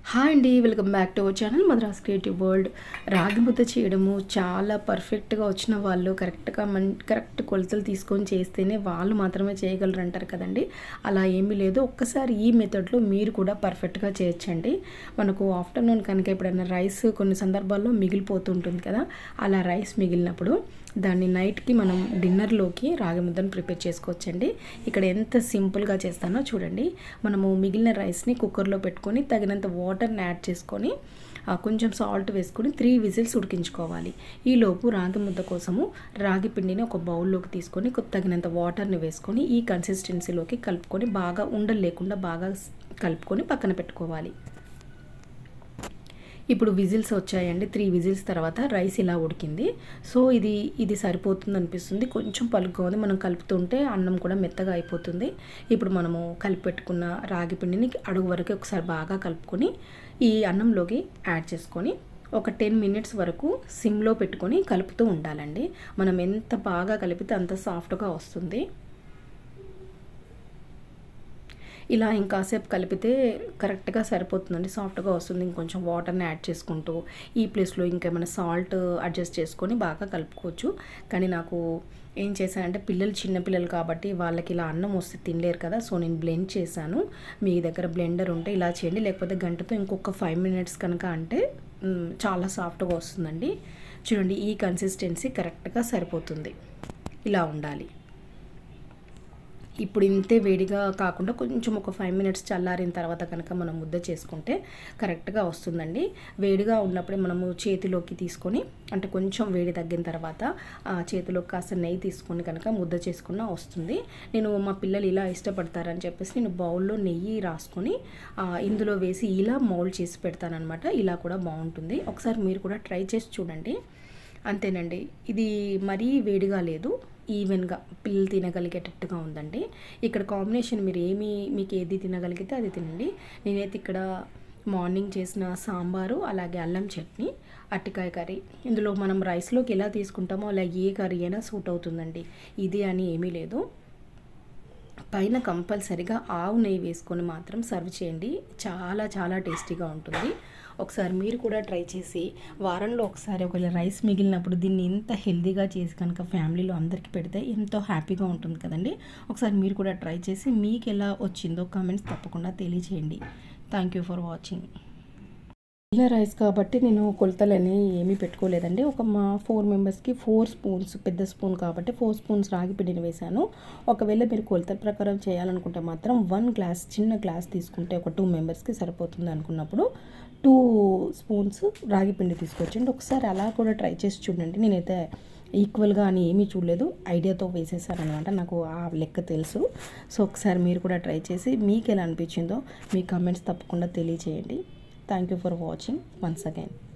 hi అండి welcome back to our channel Madras creative world రాగి ముద్ద చేయడము చాలా పర్ఫెక్ట్గా వచ్చిన వాళ్ళు కరెక్ట్గా మన్ కరెక్ట్ కొలతలు తీసుకొని చేస్తేనే వాళ్ళు మాత్రమే చేయగలరు అంటారు కదండి అలా ఏమీ లేదు ఒక్కసారి ఈ మెథడ్లో మీరు కూడా పర్ఫెక్ట్గా చేయొచ్చండి మనకు ఆఫ్టర్నూన్ కనుక ఎప్పుడైనా రైస్ కొన్ని సందర్భాల్లో మిగిలిపోతుంటుంది కదా అలా రైస్ మిగిలినప్పుడు దాన్ని నైట్కి మనం డిన్నర్లోకి రాగి ముద్దను ప్రిపేర్ చేసుకోవచ్చండి ఇక్కడ ఎంత సింపుల్గా చేస్తానో చూడండి మనము మిగిలిన రైస్ని కుక్కర్లో పెట్టుకొని తగినంత వాటర్ని యాడ్ చేసుకొని ఆ, కొంచెం సాల్ట్ వేసుకొని త్రీ విజిల్స్ ఉడికించుకోవాలి ఈలోపు రాగి ముద్ద కోసము రాగి పిండిని ఒక బౌల్లోకి తీసుకొని కొ- తగినంత వాటర్ని వేసుకొని ఈ కన్సిస్టెన్సీలోకి కలుపుకొని బాగా ఉండలు లేకుండా బాగా స్- కలుపుకొని పక్కన పెట్టుకోవాలి ఇప్పుడు విజిల్స్ వచ్చాయండి త్రీ విజిల్స్ తర్వాత రైస్ ఇలా ఉడికింది సో ఇది ఇది సరిపోతుంది అనిపిస్తుంది కొంచెం పలుగ్గా ఉంది మనం కలుపుతుంటే అన్నం కూడా మెత్తగా అయిపోతుంది ఇప్పుడు మనము కలిపి పెట్టుకున్న రాగి పిండిని అడుగు వరకు ఒకసారి బాగా కలుపుకొని ఈ అన్నంలోకి యాడ్ చేసుకొని ఒక టెన్ మినిట్స్ వరకు సిమ్లో పెట్టుకొని కలుపుతూ ఉండాలండి మనం ఎంత బాగా కలిపితే అంత సాఫ్ట్గా వస్తుంది ఇలా ఇంకాసేపు కలిపితే కరెక్ట్గా సరిపోతుందండి సాఫ్ట్గా వస్తుంది ఇంకొంచెం వాటర్ని యాడ్ చేసుకుంటూ ఈ ప్లేస్లో ఇంకేమైనా సాల్ట్ అడ్జస్ట్ చేసుకొని బాగా కలుపుకోవచ్చు కానీ నాకు ఏం చేశానంటే పిల్లలు చిన్నపిల్లలు కాబట్టి వాళ్ళకి ఇలా అన్నం వస్తే తినలేరు కదా సో నేను బ్లెండ్ చేశాను మీ దగ్గర బ్లెండర్ ఉంటే ఇలా చేయండి లేకపోతే గంటతో ఇంకొక ఫైవ్ మినిట్స్ కనుక అంటే మ్, చాలా సాఫ్ట్గా వస్తుందండి చూడండి ఈ కన్సిస్టెన్సీ కరెక్ట్గా సరిపోతుంది ఇలా ఉండాలి ఇప్పుడు ఇంతే వేడిగా కాకుండా కొంచెం ఒక ఫైవ్ మినిట్స్ చల్లారిన తర్వాత కనుక మనం ముద్ద చేసుకుంటే కరెక్ట్గా వస్తుందండి వేడిగా ఉన్నప్పుడే మనము చేతిలోకి తీసుకొని అంటే కొంచెం వేడి తగ్గిన తర్వాత ఆ చేతిలోకి కాస్త నెయ్యి తీసుకొని కనుక ముద్ద చేసుకున్న వస్తుంది నేను మా పిల్లలు ఇలా ఇష్టపడతారని చెప్పేసి నేను బౌల్లో నెయ్యి రాసుకొని ఆ, ఇందులో వేసి ఇలా మౌల్డ్ చేసి పెడతానమాట ఇలా కూడా బాగుంటుంది ఒకసారి మీరు కూడా ట్రై చేసి చూడండి అంతేనండి ఇది మరీ వేడిగా లేదు ఈవెన్గా పిల్లలు తినగలిగేటట్టుగా ఉందండి ఇక్కడ కాంబినేషన్ మీరు ఏమి మీకు ఏది తినగలిగితే అది తినండి నేనైతే ఇక్కడ మార్నింగ్ చేసిన సాంబారు అలాగే అల్లం చట్నీ అరటికాయ కర్రీ ఇందులో మనం రైస్లోకి ఎలా తీసుకుంటామో అలా ఏ కర్రీ అయినా సూట్ అవుతుందండి ఇది అని ఏమీ లేదు పైన కంపల్సరిగా ఆవు నెయ్యి వేసుకొని మాత్రం సర్వ్ చేయండి చాలా చాలా టేస్టీగా ఉంటుంది ఒకసారి మీరు కూడా ట్రై చేసి వారంలో ఒకసారి ఒకవేళ రైస్ మిగిలినప్పుడు దీన్ని ఎంత హెల్తీగా చేసి కనుక ఫ్యామిలీలో అందరికీ పెడితే ఎంతో హ్యాపీగా ఉంటుంది కదండి ఒకసారి మీరు కూడా ట్రై చేసి మీకు ఎలా వచ్చిందో కామెంట్స్ తప్పకుండా తెలియచేయండి థ్యాంక్ యూ ఫర్ వాచింగ్ ఇలా రైస్ కాబట్టి నేను కొలతలని ఏమీ పెట్టుకోలేదండి ఒక మా ఫోర్ మెంబర్స్కి ఫోర్ స్పూన్స్ పెద్ద స్పూన్ కాబట్టి ఫోర్ స్పూన్స్ రాగి పిండిని వేశాను ఒకవేళ మీరు కొలతల ప్రకారం చేయాలనుకుంటే మాత్రం వన్ గ్లాస్ చిన్న గ్లాస్ తీసుకుంటే ఒక టూ మెంబర్స్కి సరిపోతుంది అనుకున్నప్పుడు టూ స్పూన్స్ రాగి పిండి తీసుకొచ్చండి ఒకసారి అలా కూడా ట్రై చేసి చూడండి నేనైతే ఈక్వల్గా అని ఏమీ చూడలేదు ఐడియాతో వేసేసాను అనమాట నాకు ఆ లెక్క తెలుసు సో ఒకసారి మీరు కూడా ట్రై చేసి మీకు ఎలా అనిపించిందో మీ కమెంట్స్ తప్పకుండా తెలియచేయండి thank you for watching once again